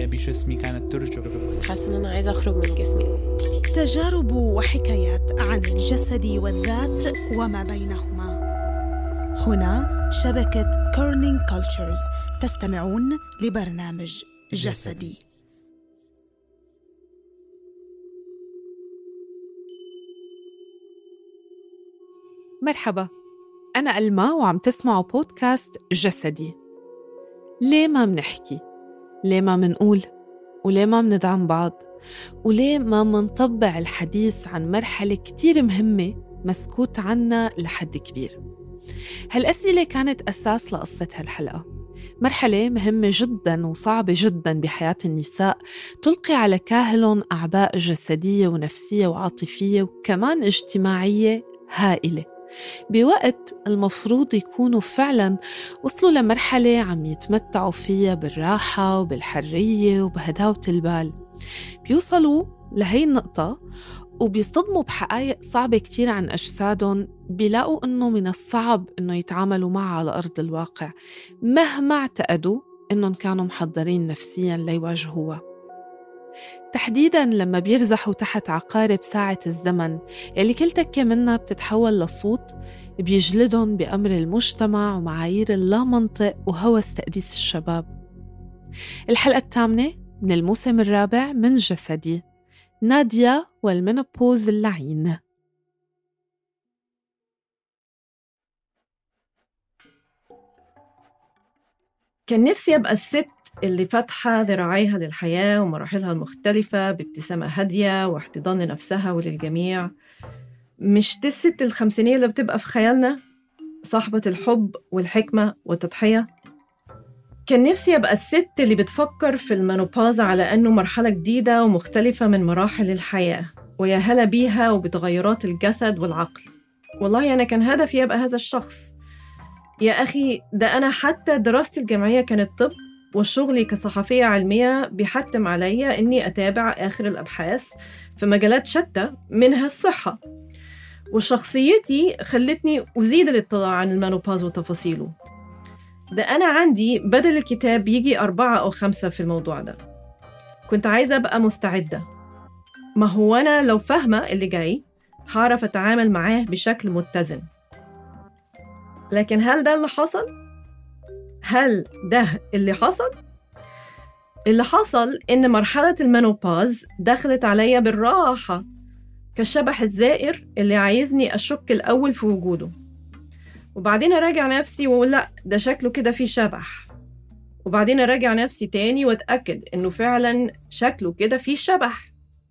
بجسمي كانت ترجف حاسة إن أنا عايزة أخرج من جسمي تجارب وحكايات عن الجسد والذات وما بينهما هنا شبكة كورنينج كولتشرز تستمعون لبرنامج جسدي مرحبا أنا ألما وعم تسمعوا بودكاست جسدي ليه ما منحكي؟ ليه ما منقول؟ وليه ما مندعم بعض؟ وليه ما منطبع الحديث عن مرحلة كتير مهمة مسكوت عنا لحد كبير؟ هالأسئلة كانت أساس لقصة هالحلقة مرحلة مهمة جدا وصعبة جدا بحياة النساء تلقي على كاهلهم أعباء جسدية ونفسية وعاطفية وكمان اجتماعية هائلة بوقت المفروض يكونوا فعلا وصلوا لمرحلة عم يتمتعوا فيها بالراحة وبالحرية وبهداوة البال بيوصلوا لهي النقطة وبيصطدموا بحقائق صعبة كتير عن أجسادهم بيلاقوا إنه من الصعب إنه يتعاملوا معها على أرض الواقع مهما اعتقدوا إنهم كانوا محضرين نفسيا ليواجهوها تحديدا لما بيرزحوا تحت عقارب ساعة الزمن يلي كل تكة منها بتتحول لصوت بيجلدهم بأمر المجتمع ومعايير اللامنطق وهوس تقديس الشباب الحلقة الثامنة من الموسم الرابع من جسدي ناديا والمينوبوز اللعين كان نفسي أبقى الست اللي فاتحة ذراعيها للحياة ومراحلها المختلفة بابتسامة هادية واحتضان لنفسها وللجميع مش دي الست الخمسينية اللي بتبقى في خيالنا صاحبة الحب والحكمة والتضحية كان نفسي أبقى الست اللي بتفكر في المنوباز على أنه مرحلة جديدة ومختلفة من مراحل الحياة ويا هلا بيها وبتغيرات الجسد والعقل والله أنا كان هدفي أبقى هذا الشخص يا أخي ده أنا حتى دراستي الجامعية كانت طب وشغلي كصحفية علمية بيحتم عليا إني أتابع آخر الأبحاث في مجالات شتى منها الصحة وشخصيتي خلتني أزيد الاطلاع عن المانوباز وتفاصيله ده أنا عندي بدل الكتاب يجي أربعة أو خمسة في الموضوع ده كنت عايزة أبقى مستعدة ما هو أنا لو فاهمة اللي جاي هعرف أتعامل معاه بشكل متزن لكن هل ده اللي حصل؟ هل ده اللي حصل؟ اللي حصل إن مرحلة المنوباز دخلت عليا بالراحة كالشبح الزائر اللي عايزني أشك الأول في وجوده وبعدين أراجع نفسي وأقول لأ ده شكله كده فيه شبح وبعدين أراجع نفسي تاني وأتأكد إنه فعلا شكله كده فيه شبح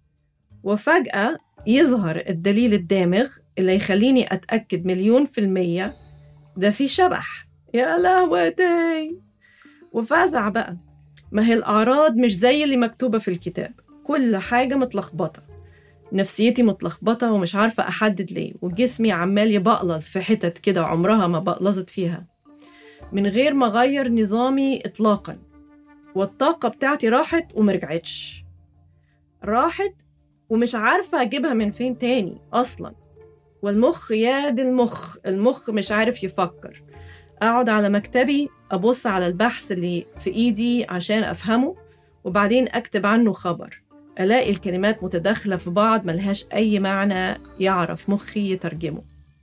وفجأة يظهر الدليل الدامغ اللي يخليني أتأكد مليون في المية ده فيه شبح يا لهوتي وفزع بقى ما هي الأعراض مش زي اللي مكتوبة في الكتاب كل حاجة متلخبطة نفسيتي متلخبطة ومش عارفة أحدد ليه وجسمي عمال يبقلظ في حتت كده عمرها ما بقلظت فيها من غير ما أغير نظامي إطلاقا والطاقة بتاعتي راحت ومرجعتش راحت ومش عارفة أجيبها من فين تاني أصلا والمخ يا دي المخ المخ مش عارف يفكر أقعد على مكتبي أبص على البحث اللي في إيدي عشان أفهمه وبعدين أكتب عنه خبر ألاقي الكلمات متداخلة في بعض ملهاش أي معنى يعرف مخي يترجمه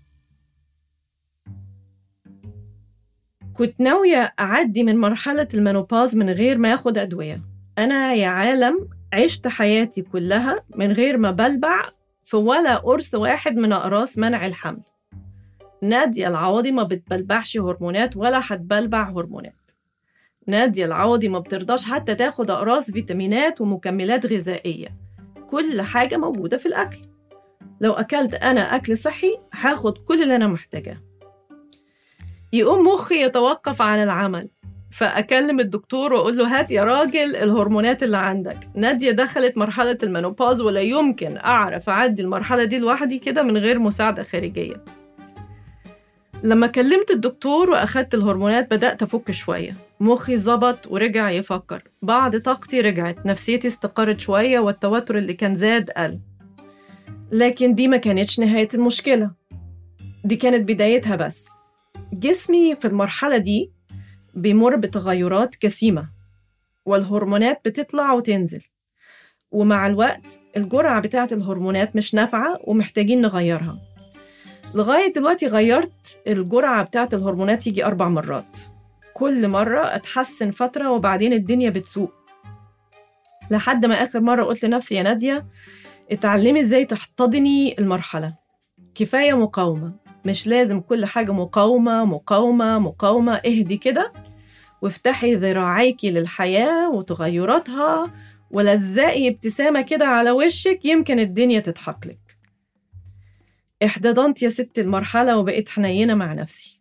كنت ناوية أعدي من مرحلة المنوباز من غير ما أخد أدوية أنا يا عالم عشت حياتي كلها من غير ما بلبع في ولا قرص واحد من أقراص منع الحمل نادية العوضي ما بتبلبعش هرمونات ولا هتبلبع هرمونات نادية العوضي ما بترضاش حتى تاخد أقراص فيتامينات ومكملات غذائية كل حاجة موجودة في الأكل لو أكلت أنا أكل صحي هاخد كل اللي أنا محتاجاه يقوم مخي يتوقف عن العمل فأكلم الدكتور وأقول له هات يا راجل الهرمونات اللي عندك نادية دخلت مرحلة المنوباز ولا يمكن أعرف أعدي المرحلة دي لوحدي كده من غير مساعدة خارجية لما كلمت الدكتور وأخدت الهرمونات بدأت أفك شوية مخي ظبط ورجع يفكر بعض طاقتي رجعت نفسيتي استقرت شوية والتوتر اللي كان زاد قل لكن دي ما كانتش نهاية المشكلة دي كانت بدايتها بس جسمي في المرحلة دي بيمر بتغيرات جسيمة والهرمونات بتطلع وتنزل ومع الوقت الجرعة بتاعة الهرمونات مش نافعة ومحتاجين نغيرها لغاية دلوقتي غيرت الجرعة بتاعة الهرمونات يجي أربع مرات كل مرة أتحسن فترة وبعدين الدنيا بتسوق لحد ما آخر مرة قلت لنفسي يا نادية اتعلمي ازاي تحتضني المرحلة كفاية مقاومة مش لازم كل حاجة مقاومة مقاومة مقاومة اهدي كده وافتحي ذراعيكي للحياة وتغيراتها ولزقي ابتسامة كده على وشك يمكن الدنيا تضحك لك احتضنت يا ست المرحلة وبقيت حنينة مع نفسي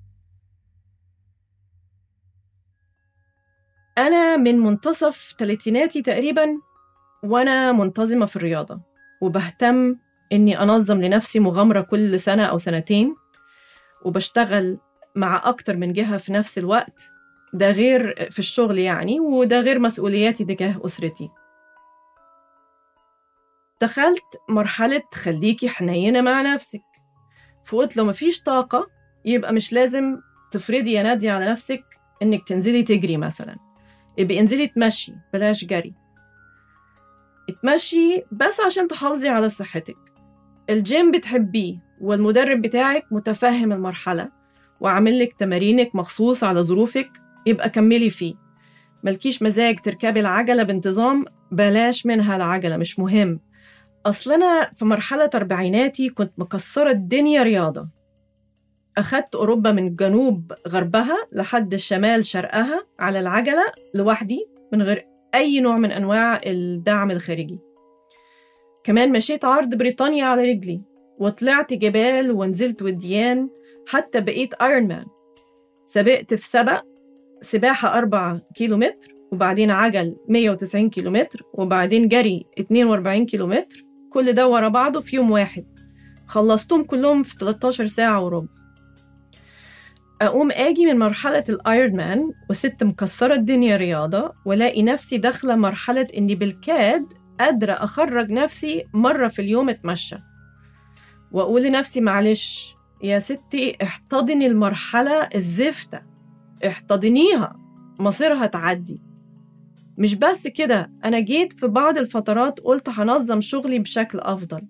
أنا من منتصف تلاتيناتي تقريبا وأنا منتظمة في الرياضة وبهتم إني أنظم لنفسي مغامرة كل سنة أو سنتين وبشتغل مع أكتر من جهة في نفس الوقت ده غير في الشغل يعني وده غير مسؤولياتي تجاه أسرتي دخلت مرحلة خليكي حنينة مع نفسك فقلت لو مفيش طاقة يبقى مش لازم تفرضي يا نادية على نفسك إنك تنزلي تجري مثلا يبقى انزلي تمشي بلاش جري اتمشي بس عشان تحافظي على صحتك الجيم بتحبيه والمدرب بتاعك متفهم المرحلة وعامل لك تمارينك مخصوص على ظروفك يبقى كملي فيه ملكيش مزاج تركبي العجلة بانتظام بلاش منها العجلة مش مهم أصل أنا في مرحلة أربعيناتي كنت مكسرة الدنيا رياضة أخدت أوروبا من جنوب غربها لحد الشمال شرقها على العجلة لوحدي من غير أي نوع من أنواع الدعم الخارجي كمان مشيت عرض بريطانيا على رجلي وطلعت جبال ونزلت وديان حتى بقيت ايرون مان سبقت في سبق سباحة أربعة كيلو متر وبعدين عجل 190 كيلو متر وبعدين جري 42 كيلو متر كل ده ورا بعضه في يوم واحد خلصتهم كلهم في 13 ساعة وربع أقوم آجي من مرحلة الأيرون مان وست مكسرة الدنيا رياضة ولاقي نفسي داخلة مرحلة إني بالكاد قادرة أخرج نفسي مرة في اليوم أتمشى وأقول لنفسي معلش يا ستي احتضني المرحلة الزفتة احتضنيها مصيرها تعدي مش بس كده أنا جيت في بعض الفترات قلت هنظم شغلي بشكل أفضل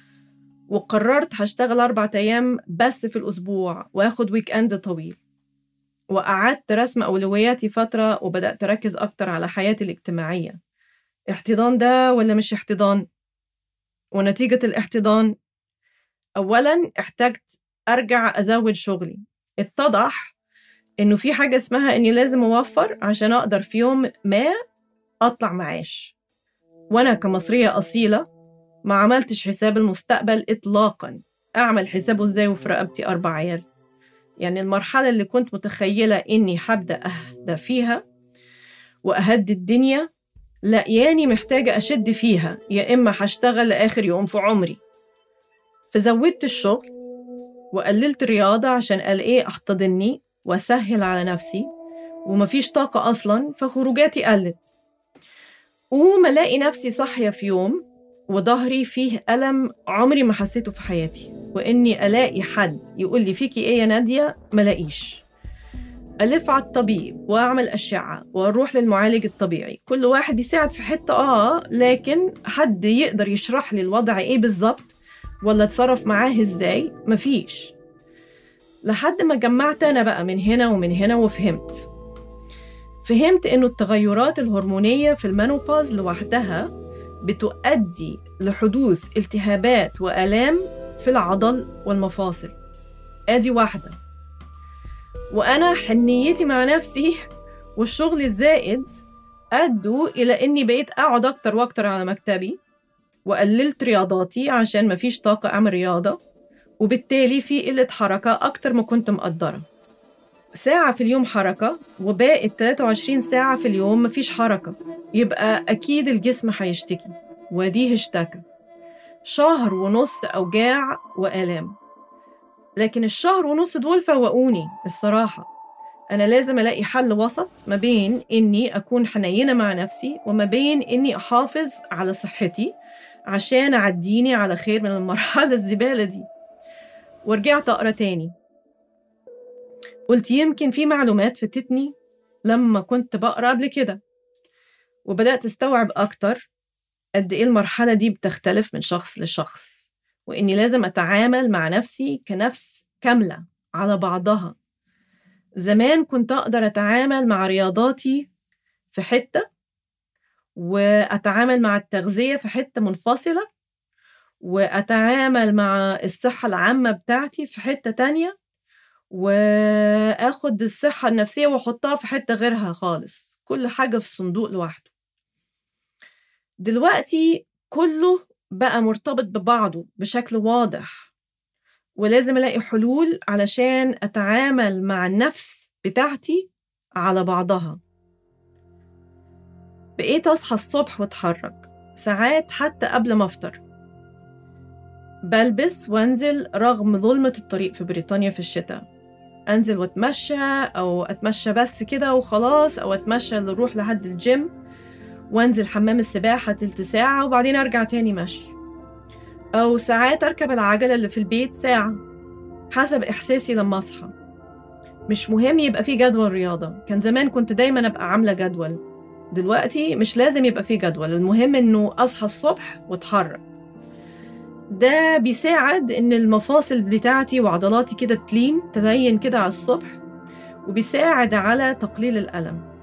وقررت هشتغل أربع أيام بس في الأسبوع وآخد ويك أند طويل وقعدت رسم أولوياتي فترة وبدأت أركز أكتر على حياتي الاجتماعية احتضان ده ولا مش احتضان ونتيجة الاحتضان أولا احتجت أرجع أزود شغلي اتضح إنه في حاجة اسمها إني لازم أوفر عشان أقدر في يوم ما أطلع معاش وأنا كمصرية أصيلة ما عملتش حساب المستقبل إطلاقا أعمل حسابه إزاي وفي رقبتي أربع عيال يعني المرحلة اللي كنت متخيلة إني هبدأ أهدى فيها وأهدي الدنيا لقياني محتاجة أشد فيها يا إما هشتغل لآخر يوم في عمري فزودت الشغل وقللت الرياضة عشان ألاقيه أحتضني وأسهل على نفسي ومفيش طاقة أصلا فخروجاتي قلت وما ألاقي نفسي صاحية في يوم وظهري فيه ألم عمري ما حسيته في حياتي وإني ألاقي حد يقول لي فيكي إيه يا نادية ملاقيش ألف على الطبيب وأعمل أشعة وأروح للمعالج الطبيعي كل واحد بيساعد في حتة آه لكن حد يقدر يشرح لي الوضع إيه بالظبط ولا اتصرف معاه إزاي مفيش لحد ما جمعت أنا بقى من هنا ومن هنا وفهمت فهمت إنه التغيرات الهرمونية في المانوباز لوحدها بتؤدي لحدوث التهابات وآلام في العضل والمفاصل آدي واحدة وأنا حنيتي مع نفسي والشغل الزائد أدوا إلى إني بقيت أقعد أكتر وأكتر على مكتبي وقللت رياضاتي عشان مفيش طاقة أعمل رياضة وبالتالي في قلة حركة أكتر ما كنت مقدرة ساعة في اليوم حركة وباقي 23 ساعة في اليوم مفيش حركة يبقى أكيد الجسم هيشتكي وديه اشتكى شهر ونص أوجاع وآلام لكن الشهر ونص دول فوقوني الصراحة أنا لازم ألاقي حل وسط ما بين إني أكون حنينة مع نفسي وما بين إني أحافظ على صحتي عشان أعديني على خير من المرحلة الزبالة دي ورجعت أقرأ تاني قلت يمكن في معلومات فاتتني لما كنت بقرأ قبل كده وبدأت أستوعب أكتر قد إيه المرحلة دي بتختلف من شخص لشخص وإني لازم أتعامل مع نفسي كنفس كاملة على بعضها زمان كنت أقدر أتعامل مع رياضاتي في حتة وأتعامل مع التغذية في حتة منفصلة وأتعامل مع الصحة العامة بتاعتي في حتة تانية وآخد الصحة النفسية وأحطها في حتة غيرها خالص كل حاجة في الصندوق لوحده دلوقتي كله بقى مرتبط ببعضه بشكل واضح ولازم ألاقي حلول علشان أتعامل مع النفس بتاعتي على بعضها بقيت أصحى الصبح وأتحرك ساعات حتى قبل ما أفطر بلبس وانزل رغم ظلمة الطريق في بريطانيا في الشتاء أنزل وأتمشى أو أتمشى بس كده وخلاص أو أتمشى نروح لحد الجيم وأنزل حمام السباحة تلت ساعة وبعدين أرجع تاني مشي أو ساعات أركب العجلة اللي في البيت ساعة حسب إحساسي لما أصحى مش مهم يبقى في جدول رياضة كان زمان كنت دايما أبقى عاملة جدول دلوقتي مش لازم يبقى في جدول المهم إنه أصحى الصبح وأتحرك ده بيساعد إن المفاصل بتاعتي وعضلاتي كده تلين تلين كده على الصبح وبيساعد على تقليل الألم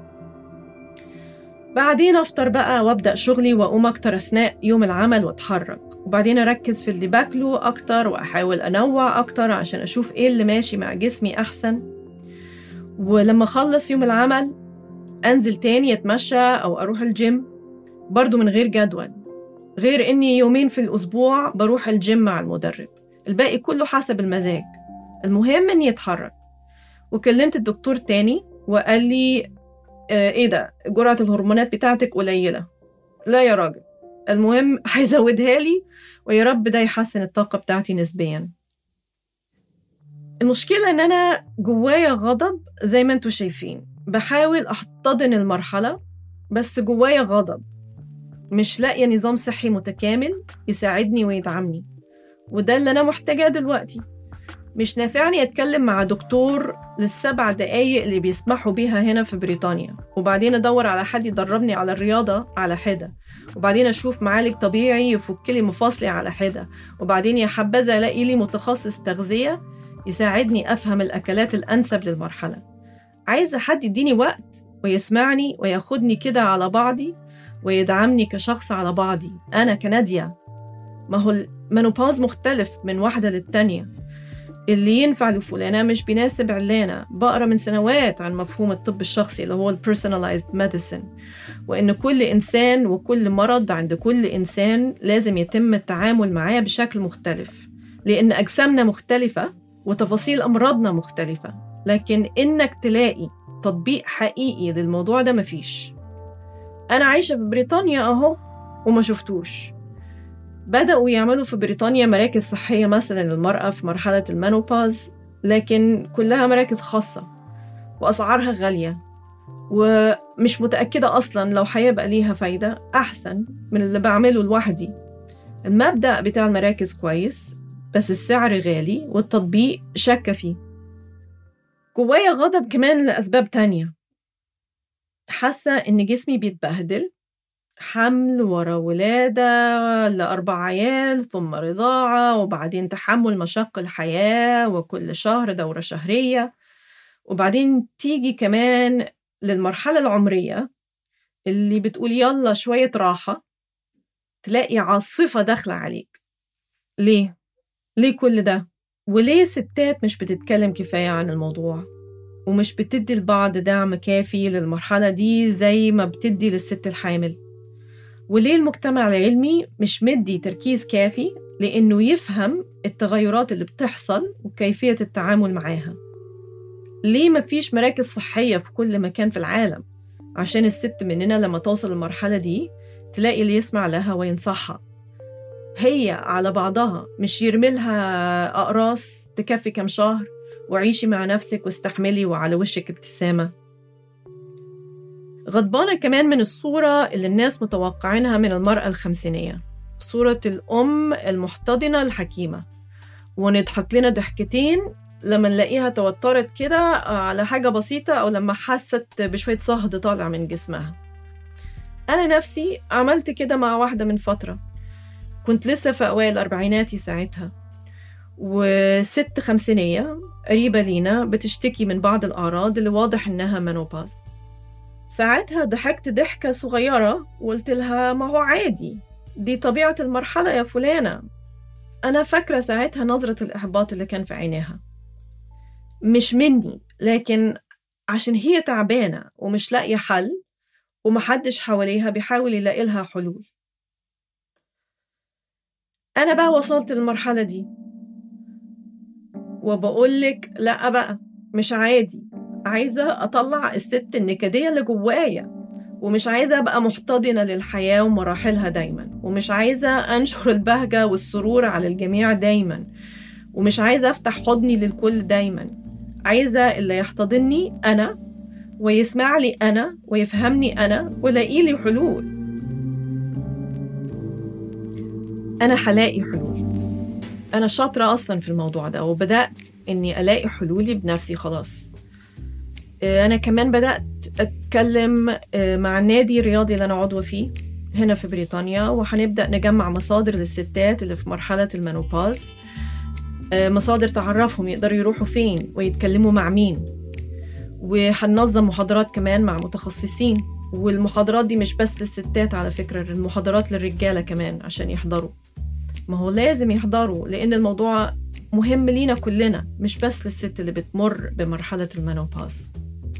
بعدين أفطر بقى وأبدأ شغلي وأقوم أكتر أثناء يوم العمل وأتحرك وبعدين أركز في اللي باكله أكتر وأحاول أنوع أكتر عشان أشوف إيه اللي ماشي مع جسمي أحسن ولما أخلص يوم العمل أنزل تاني أتمشى أو أروح الجيم برضو من غير جدول غير إني يومين في الأسبوع بروح الجيم مع المدرب الباقي كله حسب المزاج المهم إني أتحرك وكلمت الدكتور تاني وقال لي آه إيه ده جرعة الهرمونات بتاعتك قليلة لا يا راجل المهم هيزودها لي ويا رب ده يحسن الطاقة بتاعتي نسبيا المشكلة إن أنا جوايا غضب زي ما انتوا شايفين بحاول أحتضن المرحلة بس جوايا غضب مش لاقية نظام صحي متكامل يساعدني ويدعمني وده اللي أنا محتاجاه دلوقتي مش نافعني أتكلم مع دكتور للسبع دقايق اللي بيسمحوا بيها هنا في بريطانيا وبعدين أدور على حد يدربني على الرياضة على حدة وبعدين أشوف معالج طبيعي يفك لي مفاصلي على حدة وبعدين يا حبذا ألاقي لي متخصص تغذية يساعدني أفهم الأكلات الأنسب للمرحلة عايزة حد يديني وقت ويسمعني وياخدني كده على بعضي ويدعمني كشخص على بعضي أنا كنادية ما هو المنوباز مختلف من واحدة للتانية اللي ينفع لفلانة مش بيناسب علانة بقرا من سنوات عن مفهوم الطب الشخصي اللي هو البيرسوناليزد ميديسن وإن كل إنسان وكل مرض عند كل إنسان لازم يتم التعامل معاه بشكل مختلف لأن أجسامنا مختلفة وتفاصيل أمراضنا مختلفة لكن إنك تلاقي تطبيق حقيقي للموضوع ده مفيش أنا عايشة في بريطانيا أهو وما شفتوش بدأوا يعملوا في بريطانيا مراكز صحية مثلا للمرأة في مرحلة المنوباز لكن كلها مراكز خاصة وأسعارها غالية ومش متأكدة أصلا لو هيبقى ليها فايدة أحسن من اللي بعمله لوحدي المبدأ بتاع المراكز كويس بس السعر غالي والتطبيق شاكة فيه جوايا غضب كمان لأسباب تانية حاسة إن جسمي بيتبهدل حمل ورا ولادة لأربع عيال ثم رضاعة وبعدين تحمل مشاق الحياة وكل شهر دورة شهرية وبعدين تيجي كمان للمرحلة العمرية اللي بتقول يلا شوية راحة تلاقي عاصفة داخلة عليك ليه؟ ليه كل ده؟ وليه ستات مش بتتكلم كفاية عن الموضوع؟ ومش بتدي البعض دعم كافي للمرحلة دي زي ما بتدي للست الحامل وليه المجتمع العلمي مش مدي تركيز كافي لأنه يفهم التغيرات اللي بتحصل وكيفية التعامل معاها ليه مفيش مراكز صحية في كل مكان في العالم عشان الست مننا لما توصل المرحلة دي تلاقي اللي يسمع لها وينصحها هي على بعضها مش يرملها أقراص تكفي كم شهر وعيشي مع نفسك واستحملي وعلى وشك ابتسامة غضبانة كمان من الصورة اللي الناس متوقعينها من المرأة الخمسينية صورة الأم المحتضنة الحكيمة ونضحك لنا ضحكتين لما نلاقيها توترت كده على حاجة بسيطة أو لما حست بشوية صهد طالع من جسمها أنا نفسي عملت كده مع واحدة من فترة كنت لسه في أوائل أربعيناتي ساعتها وست خمسينية قريبة لينا بتشتكي من بعض الأعراض اللي واضح إنها منوباز ساعتها ضحكت ضحكة صغيرة وقلت لها ما هو عادي دي طبيعة المرحلة يا فلانة أنا فاكرة ساعتها نظرة الإحباط اللي كان في عينيها مش مني لكن عشان هي تعبانة ومش لاقية حل ومحدش حواليها بيحاول يلاقي لها حلول أنا بقى وصلت للمرحلة دي وبقولك لأ بقى مش عادي عايزة أطلع الست النكدية اللي جوايا ومش عايزة أبقى محتضنة للحياة ومراحلها دايما ومش عايزة أنشر البهجة والسرور على الجميع دايما ومش عايزة أفتح حضني للكل دايما عايزة اللي يحتضني أنا ويسمع لي أنا ويفهمني أنا ولاقي لي حلول أنا هلاقي حلول أنا شاطرة أصلا في الموضوع ده وبدأت إني ألاقي حلولي بنفسي خلاص أنا كمان بدأت أتكلم مع النادي الرياضي اللي أنا عضوة فيه هنا في بريطانيا وهنبدأ نجمع مصادر للستات اللي في مرحلة المنوباز مصادر تعرفهم يقدروا يروحوا فين ويتكلموا مع مين وهننظم محاضرات كمان مع متخصصين والمحاضرات دي مش بس للستات على فكرة المحاضرات للرجالة كمان عشان يحضروا ما هو لازم يحضروا لأن الموضوع مهم لينا كلنا مش بس للست اللي بتمر بمرحلة المنوباز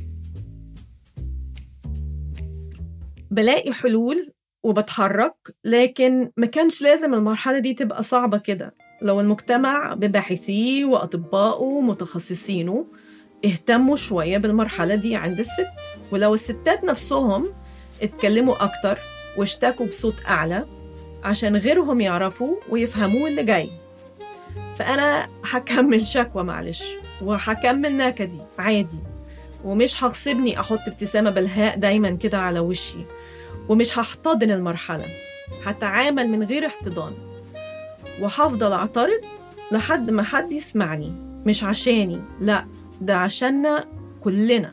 بلاقي حلول وبتحرك لكن ما كانش لازم المرحلة دي تبقى صعبة كده لو المجتمع بباحثيه وأطبائه ومتخصصينه اهتموا شوية بالمرحلة دي عند الست ولو الستات نفسهم اتكلموا أكتر واشتكوا بصوت أعلى عشان غيرهم يعرفوا ويفهموا اللي جاي فأنا هكمل شكوى معلش وهكمل نكدي عادي ومش هغصبني أحط ابتسامة بالهاء دايما كده على وشي ومش هحتضن المرحلة هتعامل من غير احتضان وهفضل أعترض لحد ما حد يسمعني مش عشاني لا ده عشاننا كلنا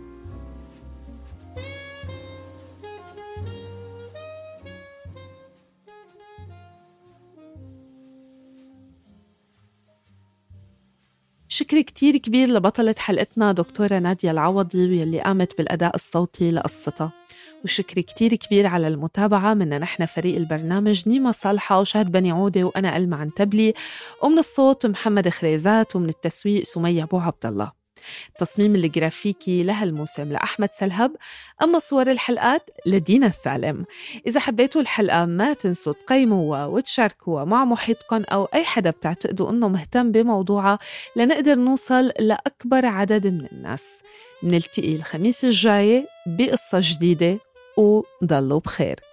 شكر كتير كبير لبطلة حلقتنا دكتورة نادية العوضي واللي قامت بالأداء الصوتي لقصتها وشكر كتير كبير على المتابعة منا نحن فريق البرنامج نيما صالحة وشهد بني عودة وأنا ألمع عنتبلي ومن الصوت محمد خريزات ومن التسويق سمية أبو عبد الله التصميم الجرافيكي لهالموسم لأحمد سلهب أما صور الحلقات لدينا السالم إذا حبيتوا الحلقة ما تنسوا تقيموها وتشاركوها مع محيطكم أو أي حدا بتعتقدوا أنه مهتم بموضوعها لنقدر نوصل لأكبر عدد من الناس نلتقي الخميس الجاي بقصة جديدة وضلوا بخير